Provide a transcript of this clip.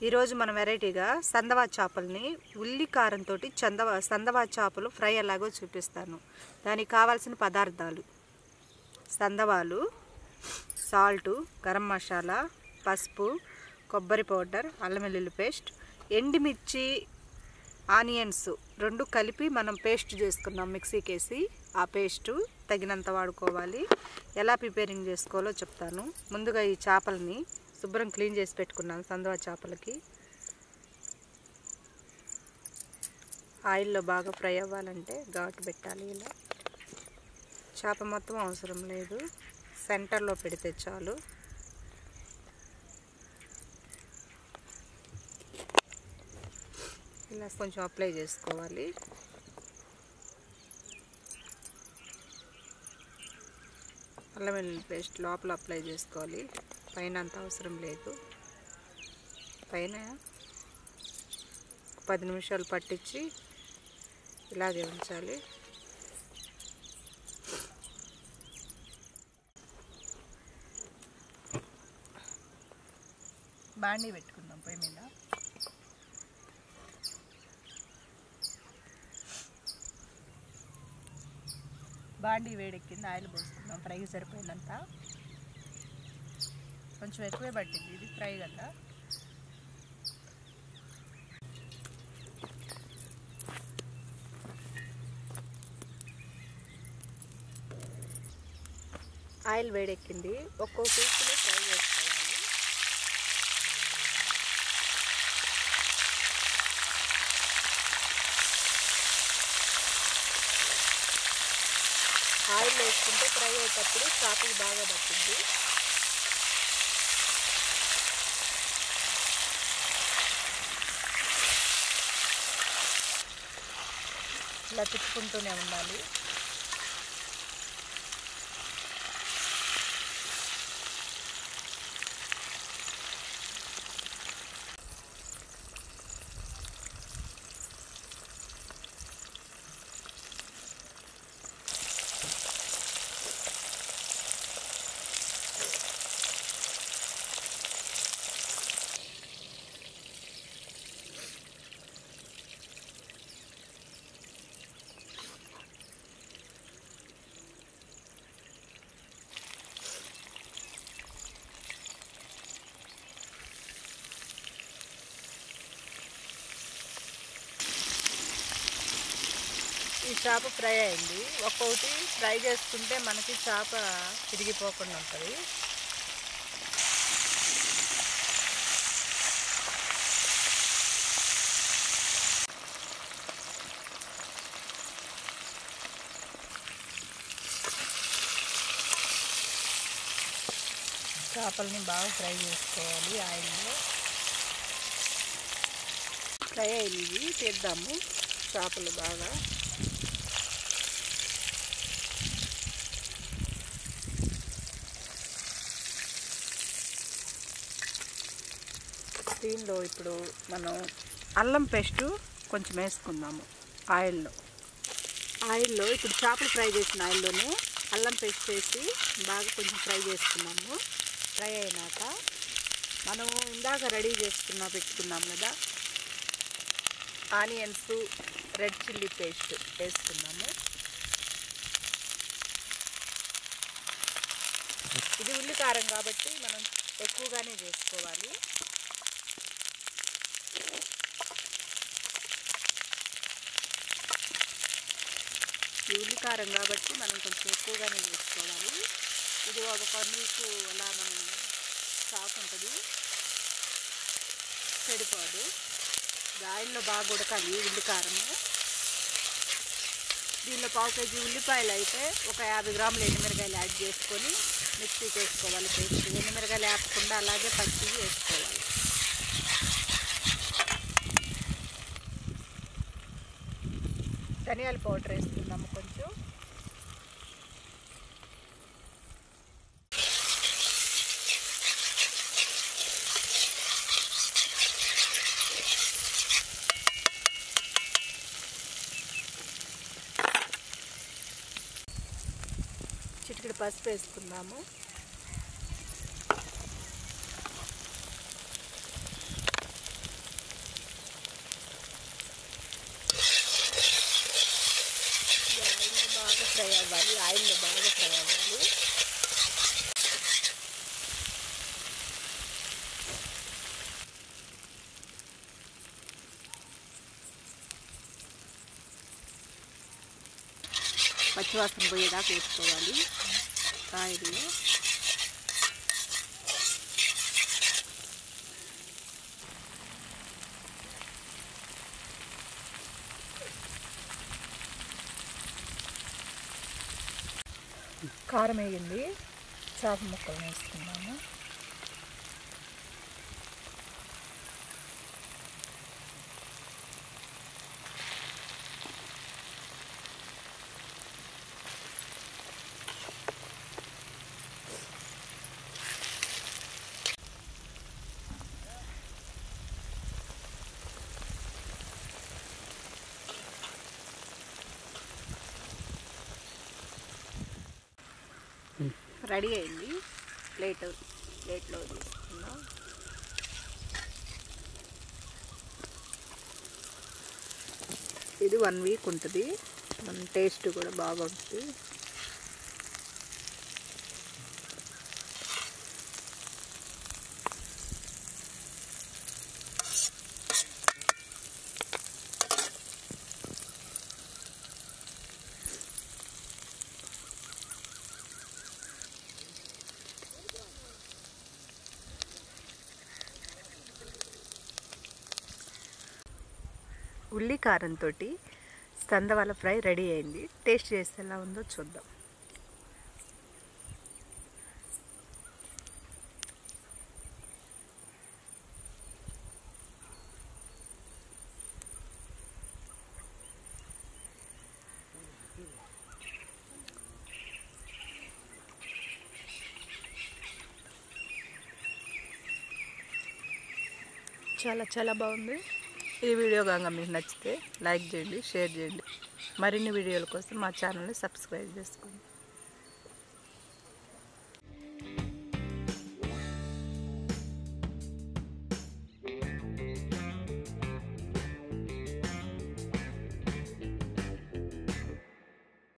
ఈరోజు మన వెరైటీగా సందవా చేపల్ని ఉల్లి కారంతో చందవా సందవా చేపలు ఫ్రై ఎలాగో చూపిస్తాను దానికి కావాల్సిన పదార్థాలు సందవాలు సాల్టు గరం మసాలా పసుపు కొబ్బరి పౌడర్ అల్లం వెల్లుల్లి పేస్ట్ ఎండుమిర్చి ఆనియన్స్ రెండు కలిపి మనం పేస్ట్ చేసుకున్నాం మిక్సీకి వేసి ఆ పేస్టు తగినంత వాడుకోవాలి ఎలా ప్రిపేరింగ్ చేసుకోవాలో చెప్తాను ముందుగా ఈ చేపలని శుభ్రం క్లీన్ చేసి పెట్టుకున్నాను సందువా చేపలకి ఆయిల్లో బాగా ఫ్రై అవ్వాలంటే ఘాటు పెట్టాలి ఇలా చేప మొత్తం అవసరం లేదు సెంటర్లో పెడితే చాలు ఇలా కొంచెం అప్లై చేసుకోవాలి అల్లం వెల్లుల్లి పేస్ట్ లోపల అప్లై చేసుకోవాలి పైన అంత అవసరం లేదు పైన పది నిమిషాలు పట్టించి ఇలాగే ఉంచాలి బాండీ పెట్టుకుందాం పొయ్యి మీద బాండీ వేడెక్కింది ఆయిల్ పోసుకుందాం ఫ్రైకి సరిపోయినంత కొంచెం ఎక్కువే పట్టింది ఇది ఫ్రై కదా ఆయిల్ వేడెక్కింది ఒక్కో పీస్లో ఫ్రై చేసుకోవాలి ఆయిల్ వేసుకుంటే ఫ్రై అయ్యేటప్పుడు చేపలు బాగా పట్టింది ఇలా తిప్పుకుంటూనే ఉండాలి ఈ చేప ఫ్రై అయింది ఒక్కొక్కటి ఫ్రై చేసుకుంటే మనకి చేప తిరిగిపోకుండా ఉంటుంది చేపల్ని బాగా ఫ్రై చేసుకోవాలి ఆయిల్లో ఫ్రై అయింది తీద్దాము చేపలు బాగా దీనిలో ఇప్పుడు మనం అల్లం పేస్టు కొంచెం వేసుకుందాము ఆయిల్లో ఆయిల్లో ఇప్పుడు చేపలు ఫ్రై చేసిన ఆయిల్లోనే అల్లం పేస్ట్ వేసి బాగా కొంచెం ఫ్రై చేసుకున్నాము ఫ్రై అయినాక మనం ఇందాక రెడీ చేసుకున్నా పెట్టుకున్నాం కదా ఆనియన్స్ రెడ్ చిల్లీ పేస్ట్ వేసుకున్నాము ఇది ఉల్లి కారం కాబట్టి మనం ఎక్కువగానే చేసుకోవాలి ఈ ఉల్లి కారం కాబట్టి మనం కొంచెం ఎక్కువగానే చేసుకోవాలి ఇది ఒక కర్నూలుకు అలా మనం స్టాక్ ఉంటుంది చెడిపోదు ఇది ఆయిల్లో బాగా ఉడకాలి ఉల్లి కారము దీనిలో పావు కేజీ ఉల్లిపాయలు అయితే ఒక యాభై గ్రాములు ఎండుమిరకాయలు యాడ్ చేసుకొని మిక్సీకి వేసుకోవాలి పేస్ట్ ఎండుమిరకాయలు వేపకుండా అలాగే పచ్చి వేసుకోవాలి ధనియాల పౌడర్ వేసుకుందాము కొంచెం చిటికెడు పసుపు వేసుకుందాము ఫ్రై అవ్వాలి ఆయిల్లో బాగా ఫ్రై అవ్వాలి పచ్చివాసన పోయేదాకా వేసుకోవాలి కాయలు కారం వేగింది చేప ముక్కలు వేసుకున్నాము రెడీ అయింది ప్లేట్ ప్లేట్లో తీసుకున్నాం ఇది వన్ వీక్ ఉంటుంది మన టేస్ట్ కూడా బాగుంటుంది ఉల్లి కారంతో సందవాల ఫ్రై రెడీ అయింది టేస్ట్ చేస్తే ఎలా ఉందో చూద్దాం చాలా చాలా బాగుంది ఈ వీడియో కనుక మీకు నచ్చితే లైక్ చేయండి షేర్ చేయండి మరిన్ని వీడియోల కోసం మా ఛానల్ని సబ్స్క్రైబ్ చేసుకోండి